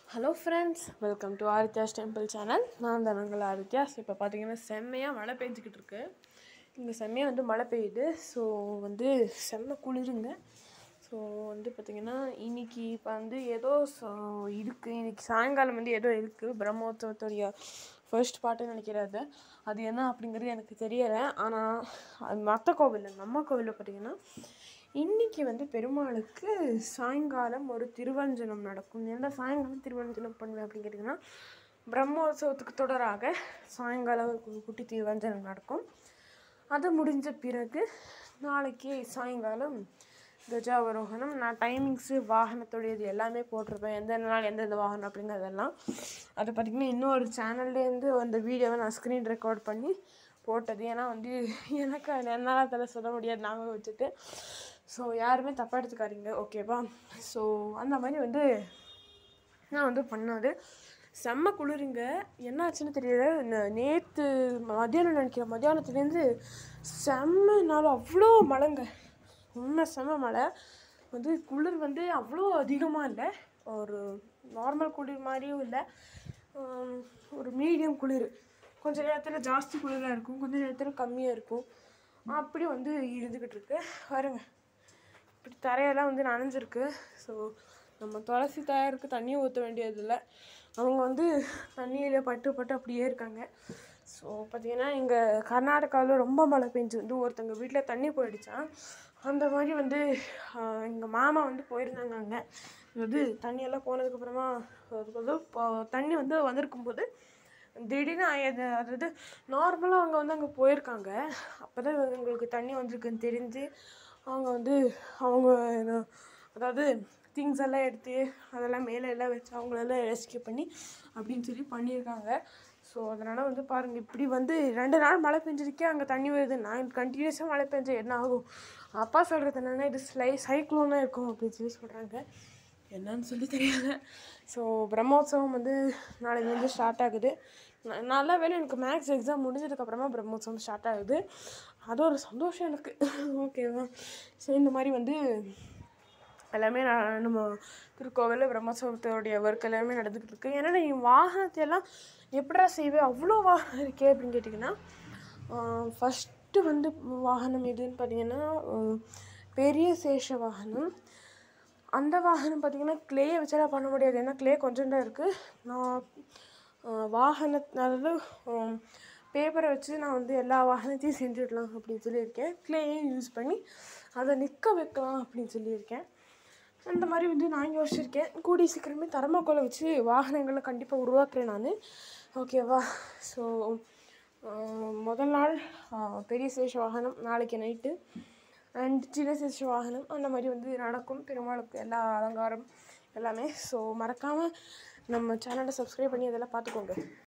hello friends welcome to Aditya's temple channel நான் தான் உங்கள் ஆதித்யாஸ் இப்போ பார்த்தீங்கன்னா செம்மையாக மழை பெஞ்சிக்கிட்டு இருக்கு இங்கே செம்மையாக வந்து மழை பெய்யுது ஸோ வந்து செம்ம குளிருங்க ஸோ வந்து பார்த்திங்கன்னா இன்னைக்கு இப்போ வந்து ஏதோ ச- இருக்கு இன்னைக்கு சாயங்காலம் வந்து ஏதோ இருக்குது பிரம்மோற்சவத்துடைய ஃபர்ஸ்ட் பாட்டுன்னு நினைக்கிறேன் அது அது என்ன அப்படிங்கிறது எனக்கு தெரியலை ஆனால் அது மற்ற கோவில் நம்ம கோவிலில் பார்த்தீங்கன்னா இன்னைக்கு வந்து பெருமாளுக்கு சாயங்காலம் ஒரு திருவஞ்சனம் நடக்கும் என்ன சாயங்காலம் திருவஞ்சனம் பண்ணுவேன் அப்படின்னு கேட்டிங்கன்னா பிரம்மோற்சவத்துக்கு தொடராக சாயங்காலம் ஒரு குட்டி திருவஞ்சனம் நடக்கும் அது முடிஞ்ச பிறகு நாளைக்கு சாயங்காலம் கஜாவரோகணம் நான் டைமிங்ஸு வாகனத்துடையது எல்லாமே போட்டிருப்பேன் எந்தெந்த நாள் எந்தெந்த வாகனம் அப்படிங்கிறதெல்லாம் அது பார்த்திங்கன்னா இன்னொரு சேனல்லேருந்து அந்த வீடியோவை நான் ஸ்க்ரீன் ரெக்கார்ட் பண்ணி போட்டது ஏன்னா வந்து எனக்கு அது என்னால் அதில் சொல்ல முடியாது ஞாபகம் வச்சுட்டு ஸோ யாருமே தப்பாக எடுத்துக்காதீங்க ஓகேவா ஸோ அந்த மாதிரி வந்து நான் வந்து பண்ணாது செம்ம குளிருங்க என்ன ஆச்சுன்னு தெரியல ந- நேத்து மத்தியானம் நினைக்கிறேன் மத்தியானத்துலேருந்து செம்ம நாள் அவ்வளோ மழைங்க உண்மை செம்ம மழை வந்து குளிர் வந்து அவ்வளோ அதிகமாக இல்லை ஒரு நார்மல் குளிர் மாதிரியும் இல்லை ஆம், ஒரு மீடியம் குளிர் கொஞ்ச நேரத்தில் ஜாஸ்தி குளிராக இருக்கும் கொஞ்ச நேரத்தில் கம்மியாக இருக்கும் அப்படி வந்து இருந்துக்கிட்டு இருக்கு பாருங்க இப்படி தரையெல்லாம் வந்து நனைஞ்சிருக்கு ஸோ நம்ம துளசி தாயாருக்கு தண்ணியும் ஊற்ற வேண்டியதில்லை அவங்க வந்து தண்ணியில பட்டு பட்டு அப்படியே இருக்காங்க ஸோ பார்த்தீங்கன்னா இங்கே கர்நாடகாவில் ரொம்ப மழை பெஞ்சு வந்து ஒருத்தங்க வீட்டில் தண்ணி போயிடுச்சான் அந்த மாதிரி வந்து எங்கள் மாமா வந்து போயிருந்தாங்க அங்கே அது தண்ணியெல்லாம் போனதுக்கப்புறமா அது இப்போ- தண்ணி வந்து வந்திருக்கும்போது திடீர்னு ஆயது அதாவது நார்மலாக அவங்க வந்து அங்கே போயிருக்காங்க அப்போ தான் எங்களுக்கு தண்ணி வந்திருக்குன்னு தெரிஞ்சு அவங்க வந்து அவங்க என்ன- அதாவது திங்ஸ் எல்லாம் எடுத்து அதெல்லாம் மேலே எல்லாம் வச்சு அவங்களெல்லாம் ரெஸ்கியூ பண்ணி அப்படின்னு சொல்லி பண்ணியிருக்காங்க ஸோ அதனால் வந்து பாருங்கள் இப்படி வந்து ரெண்டு நாள் மழை பெஞ்சிருக்கே அங்கே தண்ணி வருது நான் கண்டினியூஸாக மழை பெஞ்சா என்ன ஆகும் அப்பா சொல்கிறது என்னென்னா இது ஸ்லை சைக்ளோனாக இருக்கும் அப்படின்னு சொல்லி சொல்கிறாங்க என்னன்னு சொல்லி தெரியல ஸோ பிரம்மோற்சவம் வந்து நாளைக்கு வந்து ஸ்டார்ட் ஆகுது ந- நல்ல வேளை எனக்கு மேக்ஸ் எக்ஸாம் முடிஞ்சதுக்கப்புறமா பிரம்மோற்சவம் ஸ்டார்ட் ஆகுது அது ஒரு சந்தோஷம் எனக்கு ஓகேவா ஸோ இந்த மாதிரி வந்து எல்லாமே நான் நம்ம திருக்கோவிலில் பிரம்மோற்சவத்தோடைய ஒர்க் எல்லாமே நடந்துக்கிட்டு இருக்கு ஏன்னா நீ வாகனத்தை எல்லாம் எப்படிடா செய்வேன் அவ்வளோ வாகனம் இருக்கே அப்படின்னு கேட்டிங்கன்னா ஃபஸ்ட்டு வந்து வாகனம் எதுன்னு பார்த்தீங்கன்னா ஆஹ் பெரிய சேஷ வாகனம் அந்த வாகனம் பார்த்தீங்கன்னா க்ளேயை வச்செல்லாம் பண்ண முடியாது ஏன்னா க்ளே கொஞ்சம் தான் இருக்குது நான் ஆஹ் வாகன அதாவது பேப்பரை வச்சு நான் வந்து எல்லா வாகனத்தையும் செஞ்சுடலாம் அப்படின்னு சொல்லியிருக்கேன் க்ளேயும் யூஸ் பண்ணி அதை நிற்க வைக்கலாம் அப்படின்னு சொல்லியிருக்கேன் அந்த மாதிரி வந்து நான் யோசிச்சிருக்கேன் கூடிய சீக்கிரமே தரமாக்கோலை வச்சு வாகனங்களை கண்டிப்பாக உருவாக்குறேன் நான் ஓகேவா ஸோ முதல் நாள் ஆஹ் பெரிய சேஷ வாகனம் நாளைக்கு நைட்டு அண்ட் சின்ன சேஷ வாகனம் அந்த மாதிரி வந்து நடக்கும் பெருமாளுக்கு எல்லா அலங்காரம் எல்லாமே ஸோ மறக்காமல் நம்ம சேனலை சப்ஸ்கிரைப் பண்ணி அதெல்லாம் பார்த்துக்கோங்க